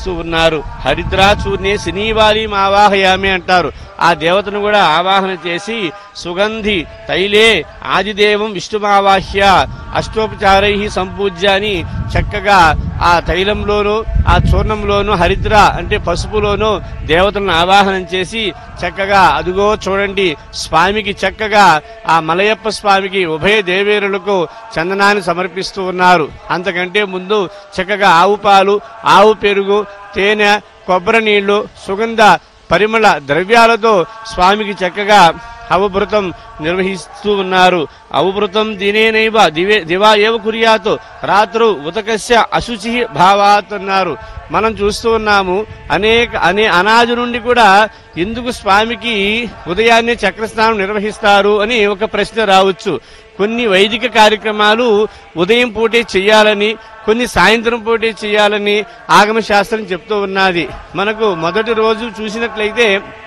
నిర్వహిస్తూ ఉన్నారు హరిద్రాచూర్ణే శనివాలి ఆవాహయామి అంటారు ఆ దేవతను కూడా ఆవాహన చేసి సుగంధి తైలే ఆదిదేవం విష్ణుమావాహ్య అష్టోపచారై సంపూజ్య అని చక్కగా ఆ తైలంలోను ఆ చూర్ణంలోను హరిద్ర అంటే పసుపులోను దేవతలను ఆవాహనం చేసి చక్కగా అదుగో చూడండి స్వామికి చక్కగా ఆ మలయప్ప స్వామికి ఉభయ దేవేరులకు చందనాన్ని సమర్పిస్తూ ఉన్నారు అంతకంటే ముందు చక్కగా ఆవు పాలు ఆవు పెరుగు తేనె కొబ్బరి నీళ్లు సుగంధ పరిమళ ద్రవ్యాలతో స్వామికి చక్కగా అవభృతం నిర్వహిస్తూ ఉన్నారు అవభృతం దినేనైవ దివే దివా ఏవ కురియాతు రాత్రు ఉతకస్య అశుచి భావాత్ అన్నారు మనం చూస్తూ ఉన్నాము అనేక అనే అనాది నుండి కూడా ఎందుకు స్వామికి ఉదయాన్నే చక్రస్నానం నిర్వహిస్తారు అని ఒక ప్రశ్న రావచ్చు కొన్ని వైదిక కార్యక్రమాలు ఉదయం పూటే చేయాలని కొన్ని సాయంత్రం పూటే చేయాలని ఆగమ శాస్త్రం చెప్తూ ఉన్నది మనకు మొదటి రోజు చూసినట్లయితే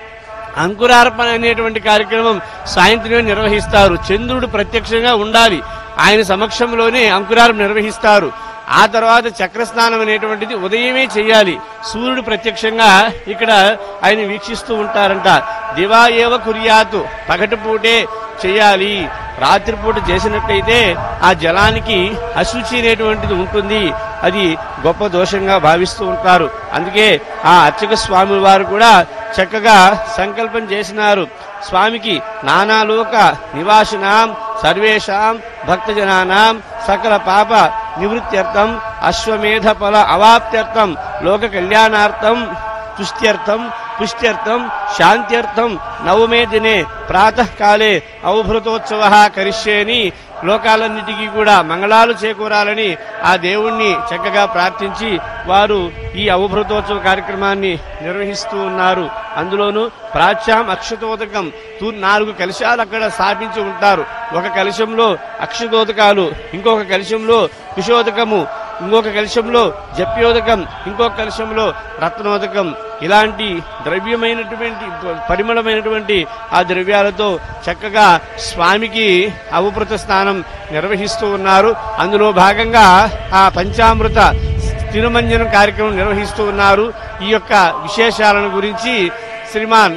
అంకురార్పణ అనేటువంటి కార్యక్రమం సాయంత్రమే నిర్వహిస్తారు చంద్రుడు ప్రత్యక్షంగా ఉండాలి ఆయన సమక్షంలోనే అంకురార్పణ నిర్వహిస్తారు ఆ తర్వాత చక్రస్నానం అనేటువంటిది ఉదయమే చేయాలి సూర్యుడు ప్రత్యక్షంగా ఇక్కడ ఆయన వీక్షిస్తూ ఉంటారంట దివా ఏవ కురియాతు పగటిపూటే చేయాలి రాత్రిపూట చేసినట్లయితే ఆ జలానికి అశుచి అనేటువంటిది ఉంటుంది అది గొప్ప దోషంగా భావిస్తూ ఉంటారు అందుకే ఆ అర్చక స్వామి వారు కూడా చక్కగా సంకల్పం చేసినారు స్వామికి నానాలోక నివాసినాం సర్వేషాం భక్తజనానాం సకల పాప నివృత్త్యర్థం అశ్వమేధ ఫల అవాప్త్యర్థం లోక కళ్యాణార్థం తుష్ట్యర్థం పుష్ట్యర్థం శాంత్యర్థం నవమే దినే ప్రాతకాలే అవభృతోత్సవ కరిష్యేని లోకాలన్నిటికీ కూడా మంగళాలు చేకూరాలని ఆ దేవుణ్ణి చక్కగా ప్రార్థించి వారు ఈ అవభృతోత్సవ కార్యక్రమాన్ని నిర్వహిస్తూ ఉన్నారు అందులోనూ ప్రాచ్యాం అక్షతోదకం తూ నాలుగు కలశాలు అక్కడ స్థాపించి ఉంటారు ఒక కలశంలో అక్షతోదకాలు ఇంకొక కలశంలో కుశోదకము ఇంకొక కలశంలో జప్యోదకం ఇంకొక కలశంలో రత్నోదకం ఇలాంటి ద్రవ్యమైనటువంటి పరిమళమైనటువంటి ఆ ద్రవ్యాలతో చక్కగా స్వామికి అవభృత స్నానం నిర్వహిస్తూ ఉన్నారు అందులో భాగంగా ఆ పంచామృత తిరుమంజనం కార్యక్రమం నిర్వహిస్తూ ఉన్నారు ఈ యొక్క విశేషాలను గురించి శ్రీమాన్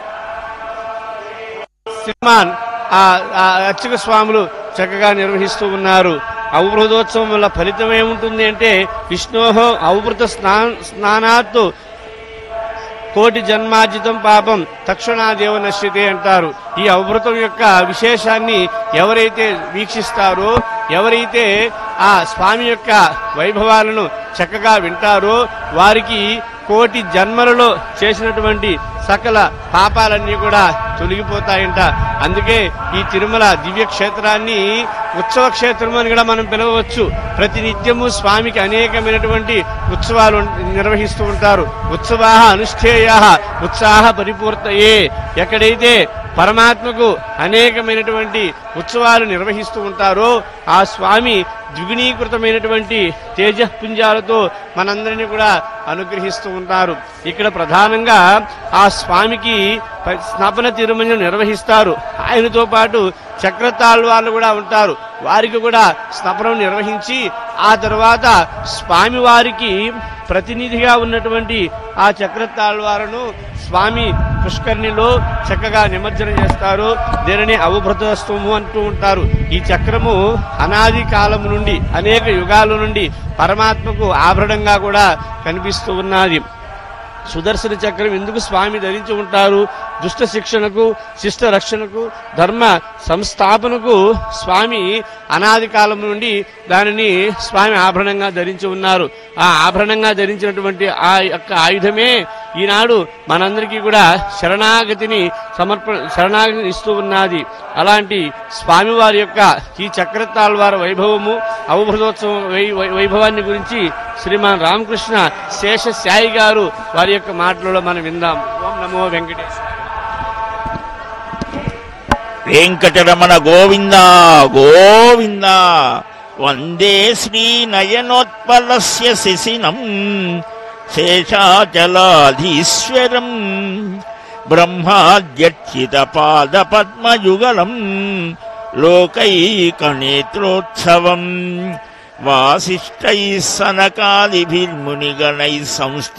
శ్రీమాన్ ఆ ఆ అర్చక స్వాములు చక్కగా నిర్వహిస్తూ ఉన్నారు అవభృతోత్సవం వల్ల ఫలితం ఏముంటుంది అంటే విష్ణోహో అవభృత స్నా స్నానాత్ కోటి జన్మార్జితం పాపం తక్షణాదేవ నశ్యతే అంటారు ఈ అవభృతం యొక్క విశేషాన్ని ఎవరైతే వీక్షిస్తారో ఎవరైతే ఆ స్వామి యొక్క వైభవాలను చక్కగా వింటారో వారికి కోటి జన్మలలో చేసినటువంటి సకల పాపాలన్నీ కూడా తొలగిపోతాయంట అందుకే ఈ తిరుమల దివ్య క్షేత్రాన్ని ఉత్సవ క్షేత్రం అని కూడా మనం పిలవవచ్చు ప్రతి నిత్యము స్వామికి అనేకమైనటువంటి ఉత్సవాలు నిర్వహిస్తూ ఉంటారు ఉత్సవా అనుష్ఠేయ ఉత్సాహ పరిపూర్తయే ఎక్కడైతే పరమాత్మకు అనేకమైనటువంటి ఉత్సవాలు నిర్వహిస్తూ ఉంటారో ఆ స్వామి ద్విగుణీకృతమైనటువంటి తేజపుంజాలతో మనందరినీ కూడా అనుగ్రహిస్తూ ఉంటారు ఇక్కడ ప్రధానంగా ఆ స్వామికి ప- స్నాపన తిరుమంజనం నిర్వహిస్తారు ఆయనతో పాటు చక్రతాళ్వార్లు కూడా ఉంటారు వారికి కూడా స్నపనం నిర్వహించి ఆ తర్వాత స్వామి వారికి ప్రతినిధిగా ఉన్నటువంటి ఆ చక్రతాళ్వారను స్వామి పుష్కరిణిలో చక్కగా నిమజ్జనం చేస్తారు దీనిని అవభృతస్తము అంటూ ఉంటారు ఈ చక్రము అనాది కాలం నుండి అనేక యుగాల నుండి పరమాత్మకు ఆభరణంగా కూడా కనిపిస్తూ ఉన్నది సుదర్శన చక్రం ఎందుకు స్వామి ధరించి ఉంటారు దుష్ట శిక్షణకు శిష్ట రక్షణకు ధర్మ సంస్థాపనకు స్వామి అనాది కాలం నుండి దానిని స్వామి ఆభరణంగా ధరించి ఉన్నారు ఆ ఆభరణంగా ధరించినటువంటి ఆ యొక్క ఆయుధమే ఈనాడు మనందరికీ కూడా శరణాగతిని సమర్పణ శరణాగతిని ఇస్తూ ఉన్నది అలాంటి స్వామివారి యొక్క ఈ చక్రతాళ్వార వైభవము అవభృతోత్సవం వై- వై- వైభవాన్ని గురించి శ్రీమాన్ రామకృష్ణ శేష సాయి గారు వారి యొక్క మాటలలో మనం విందాం ఓం నమో వెంకటేశ్వర వెంకటరమణ గోవింద గోవింద వందే శ్రీ నయనోత్పలస్య శిశినం శేషాచలాధీశ్వరం బ్రహ్మాద్యర్చిత పాద పద్మయుగలం లోకైకనేత్రోత్సవం వాసిష్టై సనకాదిభిర్మునిగణై సంస్తు